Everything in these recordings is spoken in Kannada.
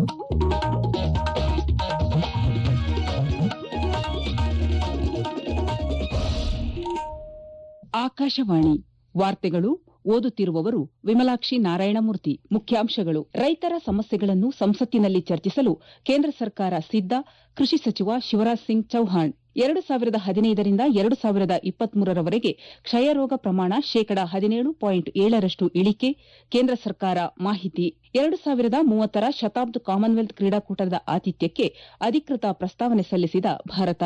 ಆಕಾಶವಾಣಿ ವಾರ್ತೆಗಳು ಓದುತ್ತಿರುವವರು ವಿಮಲಾಕ್ಷಿ ನಾರಾಯಣಮೂರ್ತಿ ಮುಖ್ಯಾಂಶಗಳು ರೈತರ ಸಮಸ್ಯೆಗಳನ್ನು ಸಂಸತ್ತಿನಲ್ಲಿ ಚರ್ಚಿಸಲು ಕೇಂದ್ರ ಸರ್ಕಾರ ಸಿದ್ದ ಕೃಷಿ ಸಚಿವ ಶಿವರಾಜ್ ಸಿಂಗ್ ಚೌಹಾಣ್ ಎರಡು ಸಾವಿರದ ಹದಿನೈದರಿಂದ ಎರಡು ಸಾವಿರದ ಇಪ್ಪತ್ಮೂರರವರೆಗೆ ಕ್ಷಯರೋಗ ಪ್ರಮಾಣ ಶೇಕಡಾ ಹದಿನೇಳು ಪಾಯಿಂಟ್ ಏಳರಷ್ಟು ಇಳಿಕೆ ಕೇಂದ್ರ ಸರ್ಕಾರ ಮಾಹಿತಿ ಎರಡು ಸಾವಿರದ ಮೂವತ್ತರ ಶತಾಬ್ದ ಕಾಮನ್ವೆಲ್ತ್ ಕ್ರೀಡಾಕೂಟದ ಆತಿಥ್ಯಕ್ಕೆ ಅಧಿಕೃತ ಪ್ರಸ್ತಾವನೆ ಸಲ್ಲಿಸಿದ ಭಾರತ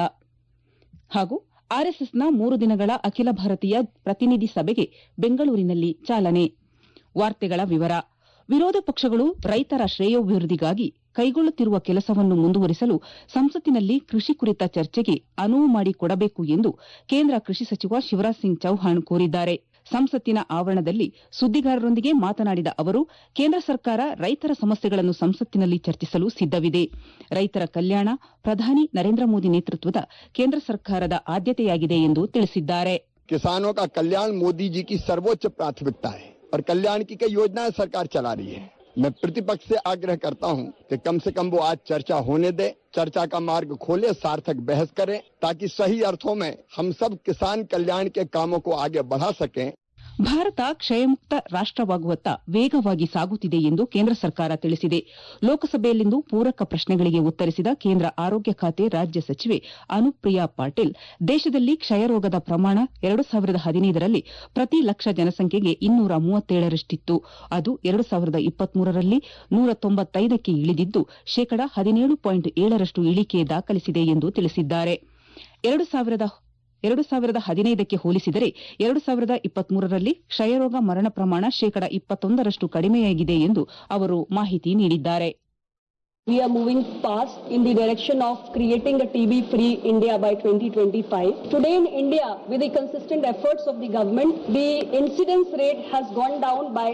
ಹಾಗೂ ಆರ್ಎಸ್ಎಸ್ನ ಮೂರು ದಿನಗಳ ಅಖಿಲ ಭಾರತೀಯ ಪ್ರತಿನಿಧಿ ಸಭೆಗೆ ಬೆಂಗಳೂರಿನಲ್ಲಿ ಚಾಲನೆ ವಾರ್ತೆಗಳ ವಿವರ ವಿರೋಧ ಪಕ್ಷಗಳು ರೈತರ ಶ್ರೇಯೋಭಿವೃದ್ಧಿಗಾಗಿ ಕೈಗೊಳ್ಳುತ್ತಿರುವ ಕೆಲಸವನ್ನು ಮುಂದುವರಿಸಲು ಸಂಸತ್ತಿನಲ್ಲಿ ಕೃಷಿ ಕುರಿತ ಚರ್ಚೆಗೆ ಅನುವು ಮಾಡಿಕೊಡಬೇಕು ಎಂದು ಕೇಂದ್ರ ಕೃಷಿ ಸಚಿವ ಶಿವರಾಜ್ ಸಿಂಗ್ ಚೌಹಾಣ್ ಕೋರಿದ್ದಾರೆ ಸಂಸತ್ತಿನ ಆವರಣದಲ್ಲಿ ಸುದ್ದಿಗಾರರೊಂದಿಗೆ ಮಾತನಾಡಿದ ಅವರು ಕೇಂದ್ರ ಸರ್ಕಾರ ರೈತರ ಸಮಸ್ಯೆಗಳನ್ನು ಸಂಸತ್ತಿನಲ್ಲಿ ಚರ್ಚಿಸಲು ಸಿದ್ದವಿದೆ ರೈತರ ಕಲ್ಯಾಣ ಪ್ರಧಾನಿ ನರೇಂದ್ರ ಮೋದಿ ನೇತೃತ್ವದ ಕೇಂದ್ರ ಸರ್ಕಾರದ ಆದ್ಯತೆಯಾಗಿದೆ ಎಂದು ತಿಳಿಸಿದ್ದಾರೆ किसानों का कल्याण मोदी जी की सर्वोच्च प्राथमिकता है और कल्याण की कई योजनाएं सरकार चला रही है मैं प्रतिपक्ष से आग्रह करता हूं कि कम से कम वो आज चर्चा होने दे चर्चा का मार्ग खोले सार्थक बहस करें ताकि सही अर्थों में हम सब किसान कल्याण के कामों को आगे बढ़ा सकें ಭಾರತ ಕ್ಷಯಮುಕ್ತ ರಾಷ್ಟವಾಗುವತ್ತ ವೇಗವಾಗಿ ಸಾಗುತ್ತಿದೆ ಎಂದು ಕೇಂದ್ರ ಸರ್ಕಾರ ತಿಳಿಸಿದೆ ಲೋಕಸಭೆಯಲ್ಲಿಂದು ಪೂರಕ ಪ್ರಶ್ನೆಗಳಿಗೆ ಉತ್ತರಿಸಿದ ಕೇಂದ್ರ ಆರೋಗ್ಯ ಖಾತೆ ರಾಜ್ಯ ಸಚಿವೆ ಅನುಪ್ರಿಯಾ ಪಾಟೀಲ್ ದೇಶದಲ್ಲಿ ಕ್ಷಯರೋಗದ ಪ್ರಮಾಣ ಎರಡು ಸಾವಿರದ ಹದಿನೈದರಲ್ಲಿ ಪ್ರತಿ ಲಕ್ಷ ಜನಸಂಖ್ಯೆಗೆ ಇನ್ನೂರ ಮೂವತ್ತೇಳರಷ್ಟಿತ್ತು ಅದು ಎರಡು ಸಾವಿರದ ಇಪ್ಪತ್ಮೂರರಲ್ಲಿ ನೂರ ತೊಂಬತ್ತೈದಕ್ಕೆ ಇಳಿದಿದ್ದು ಶೇಕಡಾ ಹದಿನೇಳು ಪಾಯಿಂಟ್ ಏಳರಷ್ಟು ಇಳಿಕೆ ದಾಖಲಿಸಿದೆ ಎಂದು ತಿಳಿಸಿದ್ದಾರೆ ಎರಡು ಸಾವಿರದ ಎರಡು ಸಾವಿರದ ಹದಿನೈದಕ್ಕೆ ಹೋಲಿಸಿದರೆ ಎರಡು ಸಾವಿರದ ಇಪ್ಪತ್ಮೂರರಲ್ಲಿ ಕ್ಷಯರೋಗ ಮರಣ ಪ್ರಮಾಣ ಶೇಕಡಾ ಇಪ್ಪತ್ತೊಂದರಷ್ಟು ಕಡಿಮೆಯಾಗಿದೆ ಎಂದು ಅವರು ಮಾಹಿತಿ ನೀಡಿದ್ದಾರೆ We are moving fast in the direction of creating a TB-free India by 2025. Today in India, with the consistent efforts of the government, the incidence rate has gone down by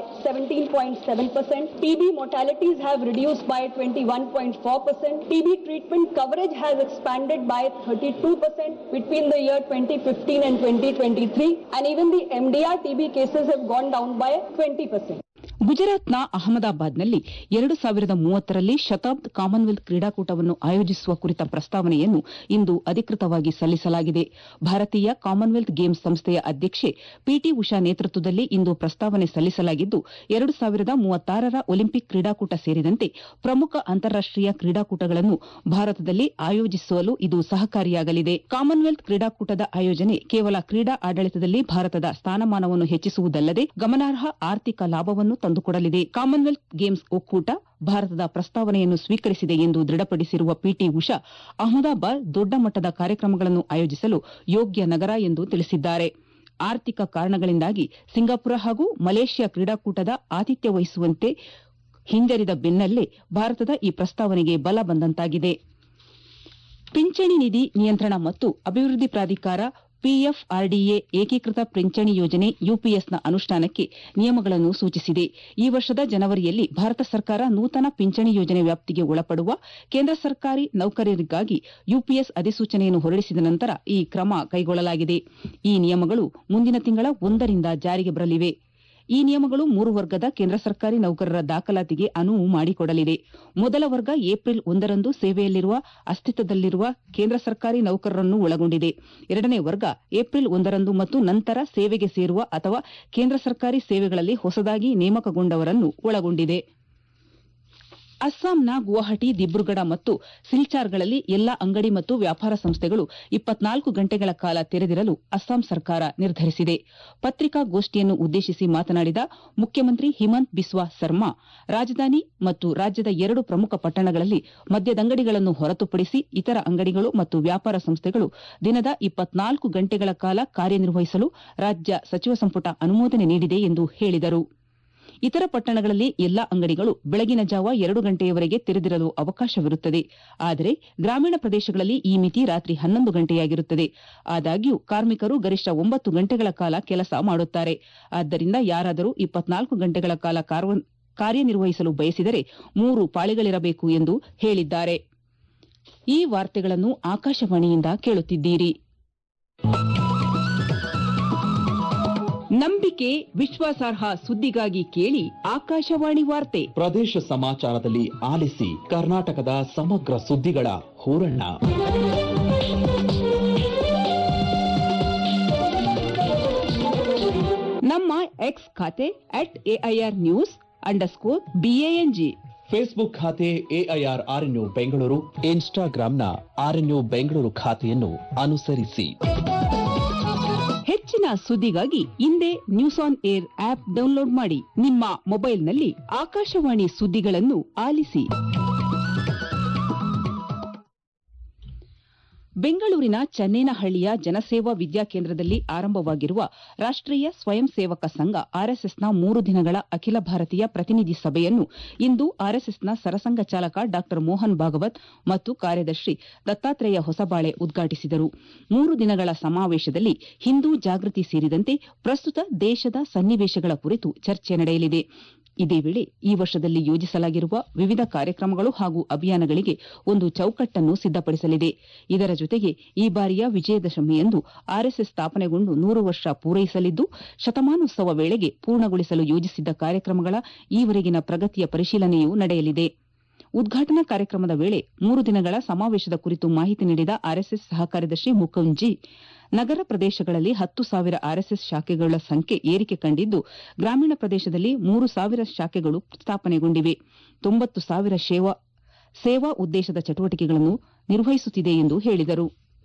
17.7%. TB mortalities have reduced by 21.4%. TB treatment coverage has expanded by 32% between the year 2015 and 2023. And even the MDR TB cases have gone down by 20%. ಗುಜರಾತ್ನ ಅಹಮದಾಬಾದ್ನಲ್ಲಿ ಎರಡು ಸಾವಿರದ ಮೂವತ್ತರಲ್ಲಿ ಶತಾಬ್ದ್ ಕಾಮನ್ವೆಲ್ತ್ ಕ್ರೀಡಾಕೂಟವನ್ನು ಆಯೋಜಿಸುವ ಕುರಿತ ಪ್ರಸ್ತಾವನೆಯನ್ನು ಇಂದು ಅಧಿಕೃತವಾಗಿ ಸಲ್ಲಿಸಲಾಗಿದೆ ಭಾರತೀಯ ಕಾಮನ್ವೆಲ್ತ್ ಗೇಮ್ಸ್ ಸಂಸ್ಥೆಯ ಅಧ್ಯಕ್ಷೆ ಪಿಟಿ ಉಷಾ ನೇತೃತ್ವದಲ್ಲಿ ಇಂದು ಪ್ರಸ್ತಾವನೆ ಸಲ್ಲಿಸಲಾಗಿದ್ದು ಎರಡು ಸಾವಿರದ ಮೂವತ್ತಾರರ ಒಲಿಂಪಿಕ್ ಕ್ರೀಡಾಕೂಟ ಸೇರಿದಂತೆ ಪ್ರಮುಖ ಅಂತಾರಾಷ್ಟೀಯ ಕ್ರೀಡಾಕೂಟಗಳನ್ನು ಭಾರತದಲ್ಲಿ ಆಯೋಜಿಸಲು ಇದು ಸಹಕಾರಿಯಾಗಲಿದೆ ಕಾಮನ್ವೆಲ್ತ್ ಕ್ರೀಡಾಕೂಟದ ಆಯೋಜನೆ ಕೇವಲ ಕ್ರೀಡಾ ಆಡಳಿತದಲ್ಲಿ ಭಾರತದ ಸ್ಥಾನಮಾನವನ್ನು ಹೆಚ್ಚಿಸುವುದಲ್ಲದೆ ಗಮನಾರ್ಹ ಆರ್ಥಿಕ ಲಾಭವನ್ನು ತಂದುಕೊಡಲಿದೆ ಕಾಮನ್ವೆಲ್ತ್ ಗೇಮ್ಸ್ ಒಕ್ಕೂಟ ಭಾರತದ ಪ್ರಸ್ತಾವನೆಯನ್ನು ಸ್ವೀಕರಿಸಿದೆ ಎಂದು ದೃಢಪಡಿಸಿರುವ ಪಿಟಿ ಉಷಾ ಅಹಮದಾಬಾದ್ ದೊಡ್ಡ ಮಟ್ಟದ ಕಾರ್ಯಕ್ರಮಗಳನ್ನು ಆಯೋಜಿಸಲು ಯೋಗ್ಯ ನಗರ ಎಂದು ತಿಳಿಸಿದ್ದಾರೆ ಆರ್ಥಿಕ ಕಾರಣಗಳಿಂದಾಗಿ ಸಿಂಗಾಪುರ ಹಾಗೂ ಮಲೇಷ್ಯಾ ಕ್ರೀಡಾಕೂಟದ ಆತಿಥ್ಯ ವಹಿಸುವಂತೆ ಹಿಂಜರಿದ ಬೆನ್ನಲ್ಲೇ ಭಾರತದ ಈ ಪ್ರಸ್ತಾವನೆಗೆ ಬಲ ಬಂದಂತಾಗಿದೆ ಪಿಂಚಣಿ ನಿಧಿ ನಿಯಂತ್ರಣ ಮತ್ತು ಅಭಿವೃದ್ಧಿ ಪ್ರಾಧಿಕಾರ ಪಿಎಫ್ಆರ್ಡಿಎ ಏಕೀಕೃತ ಪಿಂಚಣಿ ಯೋಜನೆ ಯುಪಿಎಸ್ನ ಅನುಷ್ಠಾನಕ್ಕೆ ನಿಯಮಗಳನ್ನು ಸೂಚಿಸಿದೆ ಈ ವರ್ಷದ ಜನವರಿಯಲ್ಲಿ ಭಾರತ ಸರ್ಕಾರ ನೂತನ ಪಿಂಚಣಿ ಯೋಜನೆ ವ್ಯಾಪ್ತಿಗೆ ಒಳಪಡುವ ಕೇಂದ್ರ ಸರ್ಕಾರಿ ನೌಕರರಿಗಾಗಿ ಯುಪಿಎಸ್ ಅಧಿಸೂಚನೆಯನ್ನು ಹೊರಡಿಸಿದ ನಂತರ ಈ ಕ್ರಮ ಕೈಗೊಳ್ಳಲಾಗಿದೆ ಈ ನಿಯಮಗಳು ಮುಂದಿನ ತಿಂಗಳ ಒಂದರಿಂದ ಜಾರಿಗೆ ಬರಲಿವೆ ಈ ನಿಯಮಗಳು ಮೂರು ವರ್ಗದ ಕೇಂದ್ರ ಸರ್ಕಾರಿ ನೌಕರರ ದಾಖಲಾತಿಗೆ ಅನುವು ಮಾಡಿಕೊಡಲಿದೆ ಮೊದಲ ವರ್ಗ ಏಪ್ರಿಲ್ ಒಂದರಂದು ಸೇವೆಯಲ್ಲಿರುವ ಅಸ್ತಿತ್ವದಲ್ಲಿರುವ ಕೇಂದ್ರ ಸರ್ಕಾರಿ ನೌಕರರನ್ನು ಒಳಗೊಂಡಿದೆ ಎರಡನೇ ವರ್ಗ ಏಪ್ರಿಲ್ ಒಂದರಂದು ಮತ್ತು ನಂತರ ಸೇವೆಗೆ ಸೇರುವ ಅಥವಾ ಕೇಂದ್ರ ಸರ್ಕಾರಿ ಸೇವೆಗಳಲ್ಲಿ ಹೊಸದಾಗಿ ನೇಮಕಗೊಂಡವರನ್ನು ಒಳಗೊಂಡಿದೆ ಅಸ್ಸಾಂನ ಗುವಾಹಟಿ ದಿಬ್ರುಗಢ ಮತ್ತು ಸಿಲ್ಚಾರ್ಗಳಲ್ಲಿ ಎಲ್ಲಾ ಅಂಗಡಿ ಮತ್ತು ವ್ಯಾಪಾರ ಸಂಸ್ಥೆಗಳು ಇಪ್ಪತ್ನಾಲ್ಕು ಗಂಟೆಗಳ ಕಾಲ ತೆರೆದಿರಲು ಅಸ್ಸಾಂ ಸರ್ಕಾರ ನಿರ್ಧರಿಸಿದೆ ಪತ್ರಿಕಾಗೋಷ್ಠಿಯನ್ನು ಉದ್ದೇಶಿಸಿ ಮಾತನಾಡಿದ ಮುಖ್ಯಮಂತ್ರಿ ಹಿಮಂತ್ ಬಿಸ್ವಾ ಸರ್ಮಾ ರಾಜಧಾನಿ ಮತ್ತು ರಾಜ್ಯದ ಎರಡು ಪ್ರಮುಖ ಪಟ್ಟಣಗಳಲ್ಲಿ ಮದ್ಯದಂಗಡಿಗಳನ್ನು ಹೊರತುಪಡಿಸಿ ಇತರ ಅಂಗಡಿಗಳು ಮತ್ತು ವ್ಯಾಪಾರ ಸಂಸ್ಥೆಗಳು ದಿನದ ಇಪ್ಪತ್ನಾಲ್ಕು ಗಂಟೆಗಳ ಕಾಲ ಕಾರ್ಯನಿರ್ವಹಿಸಲು ರಾಜ್ಯ ಸಚಿವ ಸಂಪುಟ ಅನುಮೋದನೆ ನೀಡಿದೆ ಎಂದು ಹೇಳಿದರು ಇತರ ಪಟ್ಟಣಗಳಲ್ಲಿ ಎಲ್ಲಾ ಅಂಗಡಿಗಳು ಬೆಳಗಿನ ಜಾವ ಎರಡು ಗಂಟೆಯವರೆಗೆ ತೆರೆದಿರಲು ಅವಕಾಶವಿರುತ್ತದೆ ಆದರೆ ಗ್ರಾಮೀಣ ಪ್ರದೇಶಗಳಲ್ಲಿ ಈ ಮಿತಿ ರಾತ್ರಿ ಹನ್ನೊಂದು ಗಂಟೆಯಾಗಿರುತ್ತದೆ ಆದಾಗ್ಯೂ ಕಾರ್ಮಿಕರು ಗರಿಷ್ಠ ಒಂಬತ್ತು ಗಂಟೆಗಳ ಕಾಲ ಕೆಲಸ ಮಾಡುತ್ತಾರೆ ಆದ್ದರಿಂದ ಯಾರಾದರೂ ಇಪ್ಪತ್ನಾಲ್ಕು ಗಂಟೆಗಳ ಕಾಲ ಕಾರ್ಯನಿರ್ವಹಿಸಲು ಬಯಸಿದರೆ ಮೂರು ಪಾಳಿಗಳಿರಬೇಕು ಎಂದು ಹೇಳಿದ್ದಾರೆ ಈ ವಾರ್ತೆಗಳನ್ನು ಆಕಾಶವಾಣಿಯಿಂದ ಕೇಳುತ್ತಿದ್ದೀರಿ ನಂಬಿಕೆ ವಿಶ್ವಾಸಾರ್ಹ ಸುದ್ದಿಗಾಗಿ ಕೇಳಿ ಆಕಾಶವಾಣಿ ವಾರ್ತೆ ಪ್ರದೇಶ ಸಮಾಚಾರದಲ್ಲಿ ಆಲಿಸಿ ಕರ್ನಾಟಕದ ಸಮಗ್ರ ಸುದ್ದಿಗಳ ಹೂರಣ ನಮ್ಮ ಎಕ್ಸ್ ಖಾತೆ at A I R news underscore B A N G Facebook ಖಾತೆ ಎಐಆರ್ ಆರ್ಎನ್ಯು ಬೆಂಗಳೂರು ಇನ್ಸ್ಟಾಗ್ರಾಂನ ಆರ್ಎನ್ಯು ಬೆಂಗಳೂರು ಖಾತೆಯನ್ನು ಅನುಸರಿಸಿ ಹೆಚ್ಚಿನ ಸುದ್ದಿಗಾಗಿ ಹಿಂದೆ news on air app download ಮಾಡಿ ನಿಮ್ಮ ಮೊಬೈಲ್ನಲ್ಲಿ ಆಕಾಶವಾಣಿ ಸುದ್ದಿಗಳನ್ನು ಆಲಿಸಿ ಬೆಂಗಳೂರಿನ ಚನ್ನೇನಹಳ್ಳಿಯ ಜನಸೇವಾ ವಿದ್ಯಾಕೇಂದ್ರದಲ್ಲಿ ಆರಂಭವಾಗಿರುವ ರಾಷ್ಟ್ರೀಯ ಸ್ವಯಂ ಸೇವಕ ಸಂಘ ಆರ್ಎಸ್ಎಸ್ನ ಮೂರು ದಿನಗಳ ಅಖಿಲ ಭಾರತೀಯ ಪ್ರತಿನಿಧಿ ಸಭೆಯನ್ನು ಇಂದು ಆರ್ಎಸ್ಎಸ್ನ ಸರಸಂಘ ಚಾಲಕ ಡಾ ಮೋಹನ್ ಭಾಗವತ್ ಮತ್ತು ಕಾರ್ಯದರ್ಶಿ ದತ್ತಾತ್ರೇಯ ಹೊಸಬಾಳೆ ಉದ್ಘಾಟಿಸಿದರು ಮೂರು ದಿನಗಳ ಸಮಾವೇಶದಲ್ಲಿ ಹಿಂದೂ ಜಾಗೃತಿ ಸೇರಿದಂತೆ ಪ್ರಸ್ತುತ ದೇಶದ ಸನ್ನಿವೇಶಗಳ ಕುರಿತು ಚರ್ಚೆ ನಡೆಯಲಿದೆ ಇದೇ ವೇಳೆ ಈ ವರ್ಷದಲ್ಲಿ ಯೋಜಿಸಲಾಗಿರುವ ವಿವಿಧ ಕಾರ್ಯಕ್ರಮಗಳು ಹಾಗೂ ಅಭಿಯಾನಗಳಿಗೆ ಒಂದು ಚೌಕಟ್ಟನ್ನು ಸಿದ್ದಪಡಿಸಲಿದೆ ಇದರ ಜೊತೆಗೆ ಈ ಬಾರಿಯ ವಿಜಯದಶಮಿಯಂದು ಆರ್ಎಸ್ಎಸ್ ಸ್ಥಾಪನೆಗೊಂಡು ನೂರು ವರ್ಷ ಪೂರೈಸಲಿದ್ದು ಶತಮಾನೋತ್ಸವ ವೇಳೆಗೆ ಪೂರ್ಣಗೊಳಿಸಲು ಯೋಜಿಸಿದ್ದ ಕಾರ್ಯಕ್ರಮಗಳ ಈವರೆಗಿನ ಪ್ರಗತಿಯ ಪರಿಶೀಲನೆಯೂ ನಡೆಯಲಿದೆ ಉದ್ಘಾಟನಾ ಕಾರ್ಯಕ್ರಮದ ವೇಳೆ ಮೂರು ದಿನಗಳ ಸಮಾವೇಶದ ಕುರಿತು ಮಾಹಿತಿ ನೀಡಿದ ಆರ್ಎಸ್ಎಸ್ ಸಹ ಕಾರ್ಯದರ್ಶಿ ಮುಕುಂಜಿ ನಗರ ಪ್ರದೇಶಗಳಲ್ಲಿ ಹತ್ತು ಸಾವಿರ ಆರ್ಎಸ್ಎಸ್ ಶಾಖೆಗಳ ಸಂಖ್ಯೆ ಏರಿಕೆ ಕಂಡಿದ್ದು ಗ್ರಾಮೀಣ ಪ್ರದೇಶದಲ್ಲಿ ಮೂರು ಸಾವಿರ ಶಾಖೆಗಳು ಸ್ಥಾಪನೆಗೊಂಡಿವೆ ತೊಂಬತ್ತು ಸಾವಿರ ಸೇವಾ ಉದ್ದೇಶದ ಚಟುವಟಿಕೆಗಳನ್ನು ನಿರ್ವಹಿಸುತ್ತಿದೆ ಎಂದು ಹೇಳಿದರು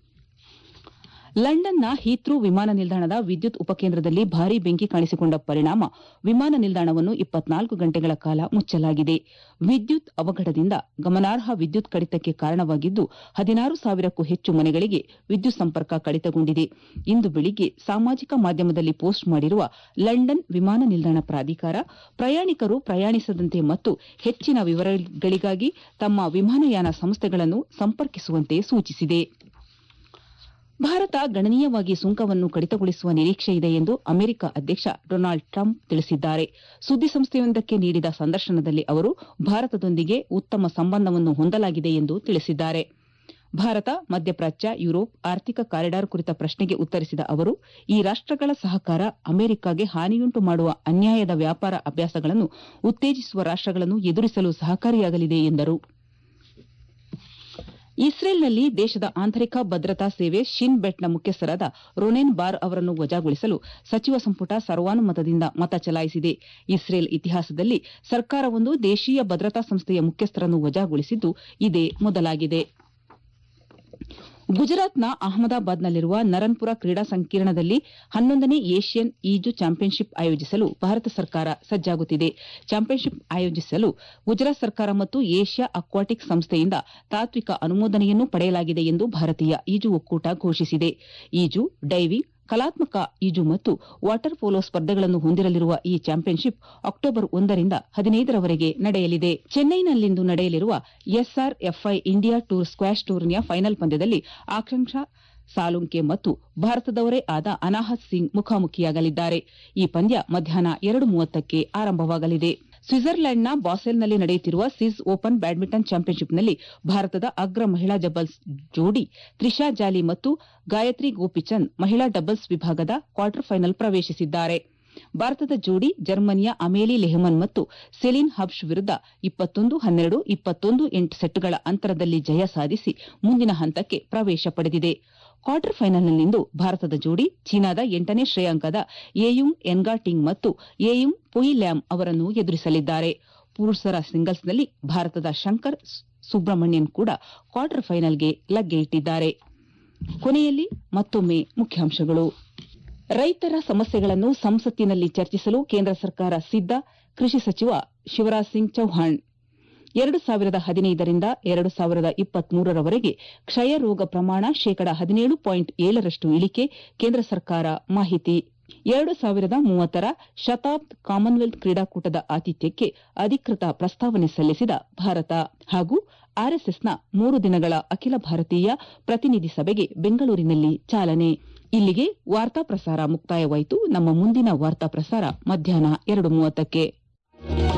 ಲಂಡನ್ನ ಹೀತ್ರೂ ವಿಮಾನ ನಿಲ್ದಾಣದ ವಿದ್ಯುತ್ ಉಪಕೇಂದ್ರದಲ್ಲಿ ಭಾರೀ ಬೆಂಕಿ ಕಾಣಿಸಿಕೊಂಡ ಪರಿಣಾಮ ವಿಮಾನ ನಿಲ್ದಾಣವನ್ನು ಇಪ್ಪತ್ನಾಲ್ಕು ಗಂಟೆಗಳ ಕಾಲ ಮುಚ್ಚಲಾಗಿದೆ ವಿದ್ಯುತ್ ಅವಘಡದಿಂದ ಗಮನಾರ್ಹ ವಿದ್ಯುತ್ ಕಡಿತಕ್ಕೆ ಕಾರಣವಾಗಿದ್ದು ಹದಿನಾರು ಸಾವಿರಕ್ಕೂ ಹೆಚ್ಚು ಮನೆಗಳಿಗೆ ವಿದ್ಯುತ್ ಸಂಪರ್ಕ ಕಡಿತಗೊಂಡಿದೆ ಇಂದು ಬೆಳಿಗ್ಗೆ ಸಾಮಾಜಿಕ ಮಾಧ್ಯಮದಲ್ಲಿ ಪೋಸ್ಟ್ ಮಾಡಿರುವ ಲಂಡನ್ ವಿಮಾನ ನಿಲ್ದಾಣ ಪ್ರಾಧಿಕಾರ ಪ್ರಯಾಣಿಕರು ಪ್ರಯಾಣಿಸದಂತೆ ಮತ್ತು ಹೆಚ್ಚಿನ ವಿವರಗಳಿಗಾಗಿ ತಮ್ಮ ವಿಮಾನಯಾನ ಸಂಸ್ಥೆಗಳನ್ನು ಸಂಪರ್ಕಿಸುವಂತೆ ಸೂಚಿಸಿದೆ ಭಾರತ ಗಣನೀಯವಾಗಿ ಸುಂಕವನ್ನು ಕಡಿತಗೊಳಿಸುವ ನಿರೀಕ್ಷೆಯಿದೆ ಎಂದು ಅಮೆರಿಕ ಅಧ್ಯಕ್ಷ ಡೊನಾಲ್ಡ್ ಟ್ರಂಪ್ ತಿಳಿಸಿದ್ದಾರೆ ಸುದ್ದಿಸಂಸ್ಥೆಯೊಂದಕ್ಕೆ ನೀಡಿದ ಸಂದರ್ಶನದಲ್ಲಿ ಅವರು ಭಾರತದೊಂದಿಗೆ ಉತ್ತಮ ಸಂಬಂಧವನ್ನು ಹೊಂದಲಾಗಿದೆ ಎಂದು ತಿಳಿಸಿದ್ದಾರೆ ಭಾರತ ಮಧ್ಯಪ್ರಾಚ್ಯ ಯುರೋಪ್ ಆರ್ಥಿಕ ಕಾರಿಡಾರ್ ಕುರಿತ ಪ್ರಶ್ನೆಗೆ ಉತ್ತರಿಸಿದ ಅವರು ಈ ರಾಷ್ಟಗಳ ಸಹಕಾರ ಅಮೆರಿಕಾಗೆ ಹಾನಿಯುಂಟು ಮಾಡುವ ಅನ್ಯಾಯದ ವ್ಯಾಪಾರ ಅಭ್ಯಾಸಗಳನ್ನು ಉತ್ತೇಜಿಸುವ ರಾಷ್ಟಗಳನ್ನು ಎದುರಿಸಲು ಸಹಕಾರಿಯಾಗಲಿದೆ ಎಂದರು ಇಸ್ರೇಲ್ನಲ್ಲಿ ದೇಶದ ಆಂತರಿಕ ಭದ್ರತಾ ಸೇವೆ ಶಿನ್ ಬೆಟ್ನ ಮುಖ್ಯಸ್ಥರಾದ ರೊನೆನ್ ಬಾರ್ ಅವರನ್ನು ವಜಾಗೊಳಿಸಲು ಸಚಿವ ಸಂಪುಟ ಸರ್ವಾನುಮತದಿಂದ ಮತ ಚಲಾಯಿಸಿದೆ ಇಸ್ರೇಲ್ ಇತಿಹಾಸದಲ್ಲಿ ಸರ್ಕಾರವೊಂದು ದೇಶೀಯ ಭದ್ರತಾ ಸಂಸ್ಥೆಯ ಮುಖ್ಯಸ್ಥರನ್ನು ವಜಾಗೊಳಿಸಿದ್ದು ಇದೇ ಮೊದಲಾಗಿದೆ ಗುಜರಾತ್ನ ಅಹಮದಾಬಾದ್ನಲ್ಲಿರುವ ನರನ್ಪುರ ಕ್ರೀಡಾ ಸಂಕೀರ್ಣದಲ್ಲಿ ಹನ್ನೊಂದನೇ ಏಷ್ಯನ್ ಈಜು ಚಾಂಪಿಯನ್ಶಿಪ್ ಆಯೋಜಿಸಲು ಭಾರತ ಸರ್ಕಾರ ಸಜ್ಜಾಗುತ್ತಿದೆ ಚಾಂಪಿಯನ್ಶಿಪ್ ಆಯೋಜಿಸಲು ಗುಜರಾತ್ ಸರ್ಕಾರ ಮತ್ತು ಏಷ್ಯಾ ಅಕ್ವಾಟಿಕ್ ಸಂಸ್ಥೆಯಿಂದ ತಾತ್ವಿಕ ಅನುಮೋದನೆಯನ್ನು ಪಡೆಯಲಾಗಿದೆ ಎಂದು ಭಾರತೀಯ ಈಜು ಒಕ್ಕೂಟ ಘೋಷಿಸಿದೆ ಈಜು ಡೈವಿಂಗ್ ಕಲಾತ್ಮಕ ಈಜು ಮತ್ತು ವಾಟರ್ ಪೋಲೋ ಸ್ಪರ್ಧೆಗಳನ್ನು ಹೊಂದಿರಲಿರುವ ಈ ಚಾಂಪಿಯನ್ಶಿಪ್ ಅಕ್ಟೋಬರ್ ಒಂದರಿಂದ ಹದಿನೈದರವರೆಗೆ ನಡೆಯಲಿದೆ ಚೆನ್ನೈನಲ್ಲಿಂದು ನಡೆಯಲಿರುವ ಎಸ್ಆರ್ಎಫ್ಐ ಇಂಡಿಯಾ ಟೂರ್ ಸ್ಕ್ವಾಷ್ ಟೂರ್ನಿಯ ಫೈನಲ್ ಪಂದ್ಯದಲ್ಲಿ ಆಕಾಂಕ್ಷಾ ಸಾಲುಂಕೆ ಮತ್ತು ಭಾರತದವರೇ ಆದ ಅನಾಹತ್ ಸಿಂಗ್ ಮುಖಾಮುಖಿಯಾಗಲಿದ್ದಾರೆ ಈ ಪಂದ್ಯ ಮಧ್ಯಾಹ್ನ ಎರಡು ಮೂವತ್ತಕ್ಕೆ ಆರಂಭವಾಗಲಿದೆ ಸ್ವಿಟ್ಜರ್ಲೆಂಡ್ನ ಬಾಸೆಲ್ನಲ್ಲಿ ನಡೆಯುತ್ತಿರುವ ಸ್ವಿಸ್ ಓಪನ್ ಬ್ಯಾಡ್ಮಿಂಟನ್ ಚಾಂಪಿಯನ್ಶಿಪ್ನಲ್ಲಿ ಭಾರತದ ಅಗ್ರ ಮಹಿಳಾ ಡಬಲ್ಸ್ ಜೋಡಿ ತ್ರಿಷಾ ಜಾಲಿ ಮತ್ತು ಗಾಯತ್ರಿ ಗೋಪಿಚಂದ್ ಮಹಿಳಾ ಡಬಲ್ಸ್ ವಿಭಾಗದ ಕ್ವಾರ್ಟರ್ ಫೈನಲ್ ಪ್ರವೇಶಿಸಿದ್ದಾರೆ ಭಾರತದ ಜೋಡಿ ಜರ್ಮನಿಯ ಅಮೇಲಿ ಲೆಹಮನ್ ಮತ್ತು ಸೆಲಿನ್ ಹಬ್ಷ್ ವಿರುದ್ಧ ಇಪ್ಪತ್ತೊಂದು ಹನ್ನೆರಡು ಇಪ್ಪತ್ತೊಂದು ಎಂಟು ಸೆಟ್ಗಳ ಅಂತರದಲ್ಲಿ ಜಯ ಸಾಧಿಸಿ ಮುಂದಿನ ಹಂತಕ್ಕೆ ಪ್ರವೇಶ ಪಡೆದಿದೆ ಕ್ವಾರ್ಟರ್ ಫೈನಲ್ನಲ್ಲಿಂದು ಭಾರತದ ಜೋಡಿ ಚೀನಾದ ಎಂಟನೇ ಶ್ರೇಯಾಂಕದ ಏಯುಂಗ್ ಎನ್ಗಾಟಿಂಗ್ ಮತ್ತು ಏಯುಂಗ್ ಪೊಯಿಲ್ಯಾಮ್ ಅವರನ್ನು ಎದುರಿಸಲಿದ್ದಾರೆ ಪುರುಷರ ಸಿಂಗಲ್ಸ್ನಲ್ಲಿ ಭಾರತದ ಶಂಕರ್ ಸುಬ್ರಹ್ಮಣ್ಯನ್ ಕೂಡ ಕ್ವಾರ್ಟರ್ ಫೈನಲ್ಗೆ ಲಗ್ಗೆ ಇಟ್ಟಿದ್ದಾರೆ ಕೊನೆಯಲ್ಲಿ ಮತ್ತೊಮ್ಮೆ ಮುಖ್ಯಾಂಶಗಳು ರೈತರ ಸಮಸ್ಯೆಗಳನ್ನು ಸಂಸತ್ತಿನಲ್ಲಿ ಚರ್ಚಿಸಲು ಕೇಂದ್ರ ಸರ್ಕಾರ ಸಿದ್ದ ಕೃಷಿ ಸಚಿವ ಶಿವರಾಜ್ ಸಿಂಗ್ ಚೌಹಾಣ್ ಎರಡು ಸಾವಿರದ ಹದಿನೈದರಿಂದ ಎರಡು ಸಾವಿರದ ಇಪ್ಪತ್ಮೂರರವರೆಗೆ ಕ್ಷಯ ರೋಗ ಪ್ರಮಾಣ ಶೇಕಡ ಹದಿನೇಳು ಪಾಯಿಂಟ್ ಏಳರಷ್ಟು ಇಳಿಕೆ ಕೇಂದ್ರ ಸರ್ಕಾರ ಮಾಹಿತಿ ಎರಡು ಸಾವಿರದ ಮೂವತ್ತರ ಶತಾಬ್ದ್ ಕಾಮನ್ವೆಲ್ತ್ ಕ್ರೀಡಾಕೂಟದ ಆತಿಥ್ಯಕ್ಕೆ ಅಧಿಕೃತ ಪ್ರಸ್ತಾವನೆ ಸಲ್ಲಿಸಿದ ಭಾರತ ಹಾಗೂ ಆರ್ಎಸ್ಎಸ್ನ ಮೂರು ದಿನಗಳ ಅಖಿಲ ಭಾರತೀಯ ಪ್ರತಿನಿಧಿ ಸಭೆಗೆ ಬೆಂಗಳೂರಿನಲ್ಲಿ ಚಾಲನೆ ಇಲ್ಲಿಗೆ ವಾರ್ತಾ ಪ್ರಸಾರ ಮುಕ್ತಾಯವಾಯಿತು ನಮ್ಮ ಮುಂದಿನ ವಾರ್ತಾ ಪ್ರಸಾರ ಮಧ್ಯಾಹ್ನ ಎರಡು ಮೂವತ್ತಕ್ಕೆ